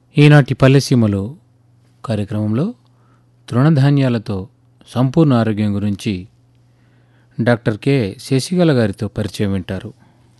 ఈనాటి పల్లెసీమలు కార్యక్రమంలో తృణధాన్యాలతో సంపూర్ణ ఆరోగ్యం గురించి డాక్టర్ కె శశికళ గారితో పరిచయం వింటారు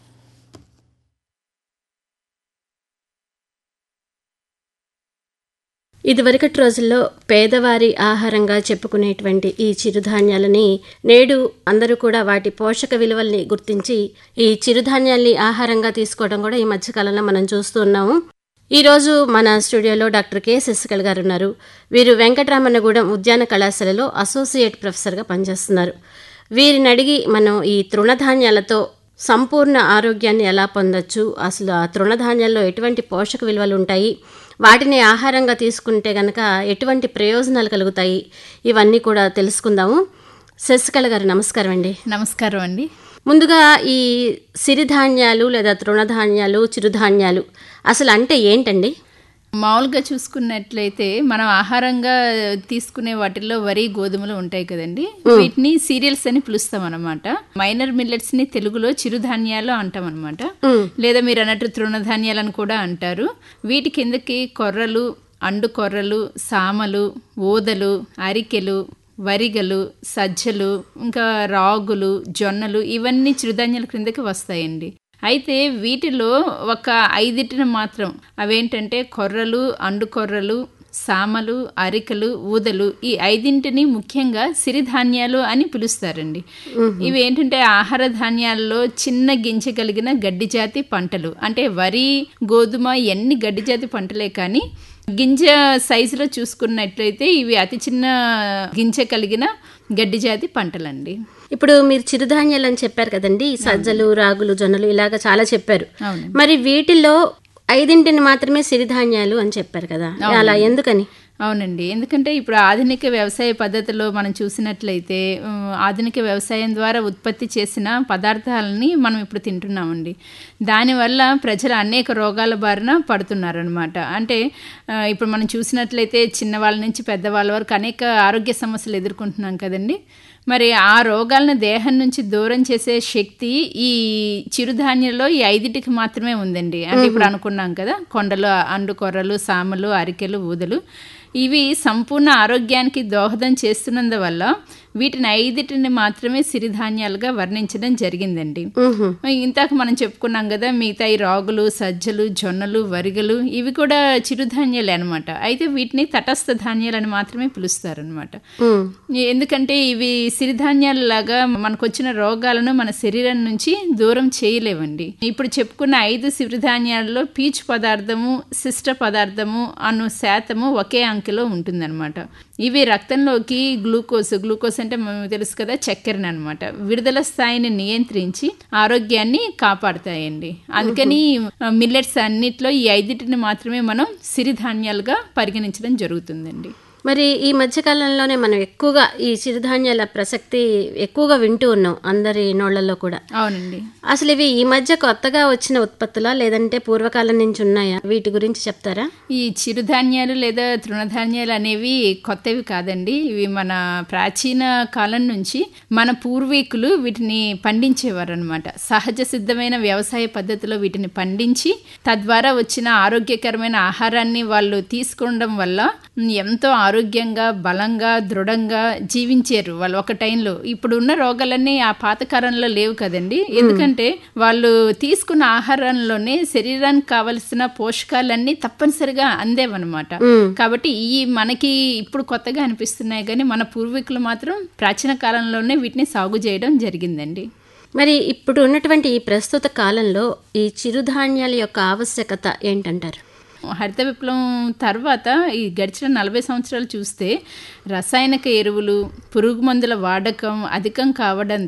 ఇదివరకటి రోజుల్లో పేదవారి ఆహారంగా చెప్పుకునేటువంటి ఈ చిరుధాన్యాలని నేడు అందరూ కూడా వాటి పోషక విలువల్ని గుర్తించి ఈ చిరుధాన్యాల్ని ఆహారంగా తీసుకోవడం కూడా ఈ మధ్యకాలంలో మనం చూస్తూ ఉన్నాము ఈరోజు మన స్టూడియోలో డాక్టర్ కె శశికళ గారు ఉన్నారు వీరు వెంకటరామన్నగూడెం ఉద్యాన కళాశాలలో అసోసియేట్ ప్రొఫెసర్గా పనిచేస్తున్నారు వీరిని అడిగి మనం ఈ తృణధాన్యాలతో సంపూర్ణ ఆరోగ్యాన్ని ఎలా పొందొచ్చు అసలు ఆ తృణధాన్యాల్లో ఎటువంటి పోషక విలువలు ఉంటాయి వాటిని ఆహారంగా తీసుకుంటే గనక ఎటువంటి ప్రయోజనాలు కలుగుతాయి ఇవన్నీ కూడా తెలుసుకుందాము శశికళ గారు నమస్కారం అండి నమస్కారం అండి ముందుగా ఈ సిరిధాన్యాలు లేదా తృణధాన్యాలు చిరుధాన్యాలు అసలు అంటే ఏంటండి మామూలుగా చూసుకున్నట్లయితే మనం ఆహారంగా తీసుకునే వాటిల్లో వరి గోధుమలు ఉంటాయి కదండి వీటిని సీరియల్స్ అని పిలుస్తాం అనమాట మైనర్ మిల్లెట్స్ ని తెలుగులో చిరుధాన్యాలు అంటాం అనమాట లేదా మీరు అన్నట్టు తృణధాన్యాలను కూడా అంటారు వీటి కిందకి కొర్రలు అండు కొర్రలు సామలు ఊదలు అరికెలు వరిగలు సజ్జలు ఇంకా రాగులు జొన్నలు ఇవన్నీ చిరుధాన్యాల క్రిందకి వస్తాయండి అయితే వీటిలో ఒక ఐదిటిని మాత్రం అవేంటంటే కొర్రలు అండు కొర్రలు సామలు అరికలు ఊదలు ఈ ఐదింటిని ముఖ్యంగా సిరిధాన్యాలు అని పిలుస్తారండి ఇవి ఏంటంటే ఆహార ధాన్యాల్లో చిన్న గింజ కలిగిన గడ్డి జాతి పంటలు అంటే వరి గోధుమ ఎన్ని గడ్డి జాతి పంటలే కానీ గింజ సైజులో చూసుకున్నట్లయితే ఇవి అతి చిన్న గింజ కలిగిన గడ్డి జాతి పంటలండి ఇప్పుడు మీరు చిరుధాన్యాలు అని చెప్పారు కదండి సజ్జలు రాగులు జొన్నలు ఇలాగ చాలా చెప్పారు అవును మరి వీటిల్లో ఐదింటిని మాత్రమే సిరిధాన్యాలు అని చెప్పారు కదా అలా ఎందుకని అవునండి ఎందుకంటే ఇప్పుడు ఆధునిక వ్యవసాయ పద్ధతిలో మనం చూసినట్లయితే ఉమ్, ఆధునిక వ్యవసాయం ద్వారా ఉత్పత్తి చేసిన పదార్థాలని మనం ఇప్పుడు తింటున్నామండి దానివల్ల ప్రజలు అనేక రోగాల బారిన పడుతున్నారనమాట అంటే ఆ, ఇప్పుడు మనం చూసినట్లయితే చిన్నవాళ్ళ నుంచి పెద్దవాళ్ళ వరకు అనేక ఆరోగ్య సమస్యలు ఎదుర్కొంటున్నాం కదండి మరి ఆ రోగాలను దేహం నుంచి దూరం చేసే శక్తి ఈ చిరుధాన్యంలో ఈ ఐదింటికి మాత్రమే ఉందండి అంటే ఇప్పుడు అనుకున్నాం కదా కొండలు అండు కొర్రలు సామలు అరికెలు ఊదలు ఇవి సంపూర్ణ ఆరోగ్యానికి దోహదం చేస్తున్నందువల్ల వీటిని ఐదిటిని మాత్రమే సిరిధాన్యాలుగా వర్ణించడం జరిగిందండి మ్హూ. ఇంతాక మనం చెప్పుకున్నాం కదా మిగతా ఈ రాగులు సజ్జలు జొన్నలు వరిగలు ఇవి కూడా చిరుధాన్యాలే అనమాట అయితే వీటిని తటస్థ ధాన్యాలని మాత్రమే పిలుస్తారనమాట మ్. ఎందుకంటే ఇవి సిరిధాన్యాల లాగా మనకు వచ్చిన రోగాలను మన శరీరం నుంచి దూరం చేయలేవండి ఇప్పుడు చెప్పుకున్న ఐదు సిరిధాన్యాలలో పీచు పదార్థము శిష్ట పదార్థము అను శాతము ఒకే అంకెలో ఉంటుందన్నమాట ఇవి రక్తంలోకి గ్లూకోజ్ గ్లూకోజ్ అంటే మనకు తెలుసు కదా చక్కెరని అనమాట విడుదల స్థాయిని నియంత్రించి ఆరోగ్యాన్ని కాపాడుతాయండి అందుకని మిల్లెట్స్ అన్నిట్లో ఈ ఐదింటిని మాత్రమే మనం సిరిధాన్యాలుగా పరిగణించడం జరుగుతుందండి మరి ఈ మధ్య కాలంలోనే మనం ఎక్కువగా ఈ చిరుధాన్యాల ప్రసక్తి ఎక్కువగా వింటూ ఉన్నాం అందరి నోళ్లలో కూడా అవునండి అసలు ఇవి ఈ మధ్య కొత్తగా వచ్చిన ఉత్పత్తులా లేదంటే పూర్వకాలం నుంచి ఉన్నాయా వీటి గురించి చెప్తారా ఈ చిరుధాన్యాలు లేదా తృణధాన్యాలు అనేవి కొత్తవి కాదండి ఇవి మన ప్రాచీన కాలం నుంచి మన పూర్వీకులు వీటిని పండించేవారు అనమాట సహజ సిద్ధమైన వ్యవసాయ పద్ధతిలో వీటిని పండించి తద్వారా వచ్చిన ఆరోగ్యకరమైన ఆహారాన్ని వాళ్ళు తీసుకోవడం వల్ల ఎంతో ఆరోగ్యంగా బలంగా దృఢంగా జీవించారు వాళ్ళు ఒక టైంలో ఇప్పుడు ఉన్న రోగాలన్నీ ఆ పాతకాలంలో లేవు కదండి ఎందుకంటే వాళ్ళు తీసుకున్న ఆహారంలోనే శరీరానికి కావలసిన పోషకాలన్నీ తప్పనిసరిగా అందేవన్నమాట కాబట్టి ఈ మనకి ఇప్పుడు కొత్తగా అనిపిస్తున్నాయి కానీ మన పూర్వీకులు మాత్రం ప్రాచీన కాలంలోనే వీటిని సాగు చేయడం జరిగిందండి మరి ఇప్పుడు ఉన్నటువంటి ఈ ప్రస్తుత కాలంలో ఈ చిరుధాన్యాల యొక్క ఆవశ్యకత ఏంటంటారు హరిత విప్లవం తర్వాత ఈ గడిచిన నలభై సంవత్సరాలు చూస్తే రసాయనిక ఎరువులు పురుగు మందుల వాడకం అధికం కావడం